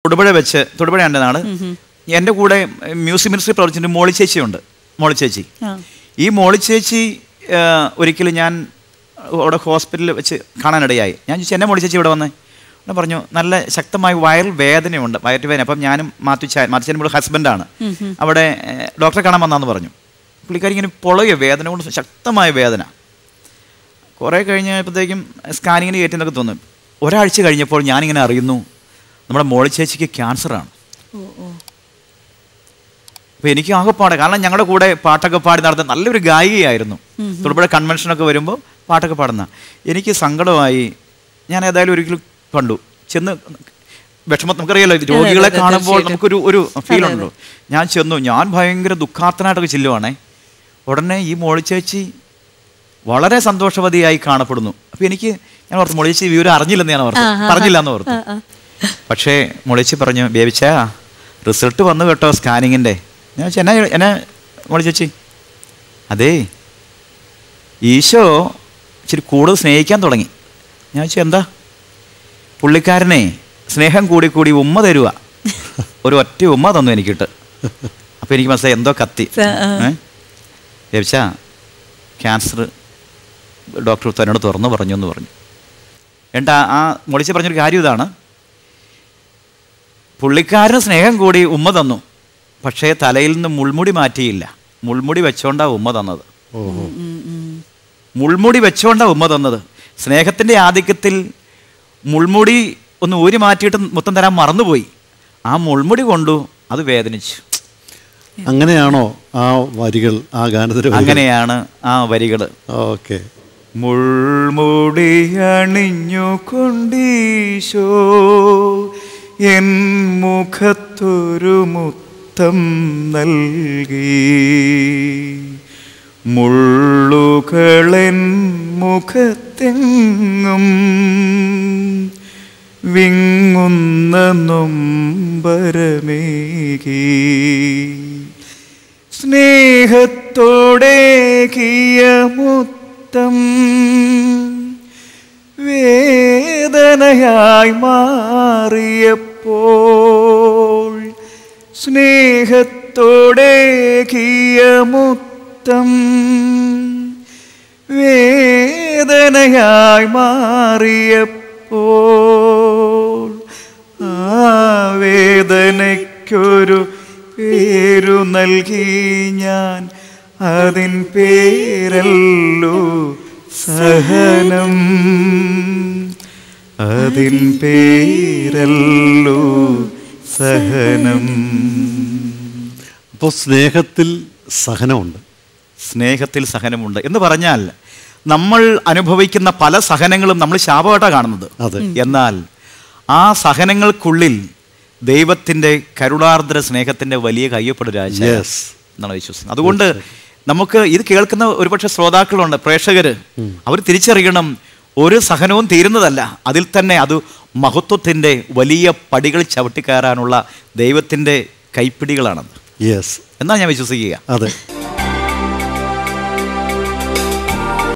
തൊടുപുഴ വെച്ച് തൊടുപുഴ എൻ്റെ നാട് എൻ്റെ കൂടെ മ്യൂസിക് മിനിസ്ട്രി പ്രവർത്തിച്ചിട്ട് മോളി ചേച്ചിയുണ്ട് മോളി ചേച്ചി ആ. ഈ മോളി ചേച്ചി ആ, ഒരിക്കലും ഞാൻ അവിടെ ഹോസ്പിറ്റലിൽ വെച്ച് കാണാനിടയായി ഞാൻ ചോദിച്ചു എന്നെ മോളി ചേച്ചി ഇവിടെ വന്നേ ഞാൻ പറഞ്ഞു നല്ല ശക്തമായ വയൽ വേദനയുണ്ട് വയറ്റ് വേദന അപ്പം ഞാനും മാത്യു ചാൻ മാത്യു ചാൻ ഇവിടെ ഹസ്ബൻഡാണ് അവിടെ ഏ, ഡോക്ടറെ കാണാൻ വന്നാന്ന് പറഞ്ഞു പുള്ളിക്കാരി ഇങ്ങനെ പൊളയോ വേദന കൊണ്ട് ശക്തമായ വേദന കുറേ കഴിഞ്ഞപ്പോഴത്തേക്കും സ്കാനിങ്ങിന് കയറ്റുന്നൊക്കെ തോന്നും ഒരാഴ്ച കഴിഞ്ഞപ്പോൾ ഞാനിങ്ങനെ അറിയുന്നു നമ്മുടെ മോളി ചേച്ചിക്ക് ക്യാൻസറാണ് ഓ ഓ അപ്പോൾ എനിക്ക് ആകെപ്പാടെ കാരണം ഞങ്ങളുടെ കൂടെ പാട്ടൊക്കെ പാടി നടത്തുന്ന നല്ലൊരു ഗായികയായിരുന്നു തൊടുപുഴ കൺവെൻഷനൊക്കെ വരുമ്പോൾ പാട്ടൊക്കെ പാടുന്ന എനിക്ക് സങ്കടമായി ഞാൻ ഏതായാലും ഒരിക്കലും കണ്ടു ചെന്ന് വിഷമം നമുക്കറിയാലോ രോഗികളെ അതെ, കാണുമ്പോൾ തീർച്ചയായിട്ടും. നമുക്കൊരു ഒരു ഫീൽ ഉണ്ടല്ലോ ഞാൻ ചെന്നു ഞാൻ ഭയങ്കര ദുഃഖാർത്ഥനായിട്ടൊക്കെ ചെല്ലുവാണേ ഉടനെ ഈ മോളിച്ചേച്ചി വളരെ സന്തോഷവതിയായി കാണപ്പെടുന്നു അപ്പോൾ എനിക്ക് ഞാൻ ഓർത്തു മോളിച്ചേച്ചി ഈ വിവരം അറിഞ്ഞില്ലെന്ന് ഞാൻ ഓർത്തു ആ, ആ, ആ. പറഞ്ഞില്ല എന്ന് ഓർത്തു ആ, ആ. പക്ഷേ മുളിച്ച് പറഞ്ഞു ബേബിച്ച റിസൾട്ട് വന്നു കേട്ടോ സ്കാനിങ്ങിൻ്റെ ഞാൻ ചോദിച്ചു എന്നാ എന്നാ മോളി ചേച്ചി അതേ ഈശോ ഇച്ചിരി കൂടുതൽ സ്നേഹിക്കാൻ തുടങ്ങി ഞാൻ ചോദിച്ചു എന്താ പുള്ളിക്കാരനെ സ്നേഹം കൂടി കൂടി ഉമ്മ തരുക ഒരു ഒറ്റ ഉമ്മ തന്നു എനിക്കിട്ട് അപ്പോൾ എനിക്ക് മനസ്സിലായി എന്തോ കത്തി സ- ആ. ഏ ബേബിച്ച ക്യാൻസർ ഡോക്ടർ തന്നോട് തുറന്നു പറഞ്ഞു എന്ന് പറഞ്ഞു എന്നിട്ട് ആ- ആ മുളിച്ച് പറഞ്ഞൊരു കാര്യം ഇതാണ് പുള്ളിക്കാരന് സ്നേഹം കൂടി ഉമ്മ തന്നു പക്ഷേ തലയിൽ നിന്ന് മുൾമുടി മാറ്റിയില്ല മുൾമുടി വെച്ചോണ്ടാ ഉമ്മ തന്നത് ഓഹോ ഉം, ഉം. മുൾമുടി വെച്ചോണ്ടാ ഉമ്മ തന്നത് സ്നേഹത്തിൻ്റെ ആധിക്യത്തിൽ മുൾമുടി ഒന്ന് ഊരി മാറ്റിയിട്ട് മുത്തം തരാൻ മറന്നുപോയി ആ മുൾമുടി കൊണ്ടു അത് വേദനിച്ചു അങ്ങനെയാണോ ആ വരികൾ ആ ഗാനത്തിന്റെ വരികൾ? അങ്ങനെയാണ് ആ വരികൾ ഓക്കെ മുൾമുടി അണിഞ്ഞു കൊണ്ടീശോ എൻ മുഖത്തൊരു മുത്തം നൽകി മുള്ളുകളെൻ മുഖത്തെങ്ങും വിങ്ങുന്ന നൊമ്പരമേകി സ്നേഹത്തോടെ കിയ മുത്തം വേദനയായി മാറിയപ്പോൾ സ്നേഹത്തോടെ കിയ മുത്തം വേദനയായി മാറിയപ്പോൾ ആ വേദനയ്ക്കൊരു പേരു നൽകി ഞാൻ അതിൻ പേരല്ലോ സഹനം അതിൻ പേരല്ലോ സഹനം അപ്പോൾ സ്നേഹത്തിൽ സഹനമുണ്ട് സ്നേഹത്തിൽ സഹനമുണ്ട് എന്ന് പറഞ്ഞാൽ നമ്മൾ അനുഭവിക്കുന്ന പല സഹനങ്ങളും നമ്മൾ ശാപമായിട്ടാണ് കാണുന്നത് അതെ. എന്നാൽ ആ സഹനങ്ങൾക്കുള്ളിൽ ദൈവത്തിൻ്റെ കരുണാർദ്ര സ്നേഹത്തിൻ്റെ വലിയ കയ്യപ്പെടു രാജ Yes. എന്നാണ് വിശ്വസിക്കുന്നത് അതുകൊണ്ട് നമുക്ക് ഇത് കേൾക്കുന്ന ഒരുപക്ഷെ ശ്രോതാക്കളുണ്ട് പ്രേക്ഷകർ അവർ തിരിച്ചറിയണം ഒരു സഹനവും തീരുന്നതല്ല അതിൽ തന്നെ അത് മഹത്വത്തിൻ്റെ വലിയ പടികൾ ചവിട്ടിക്കയറാനുള്ള ദൈവത്തിൻ്റെ കൈപ്പിടികളാണത് യെസ് എന്നാണ് ഞാൻ വിശ്വസിക്കുക അതെ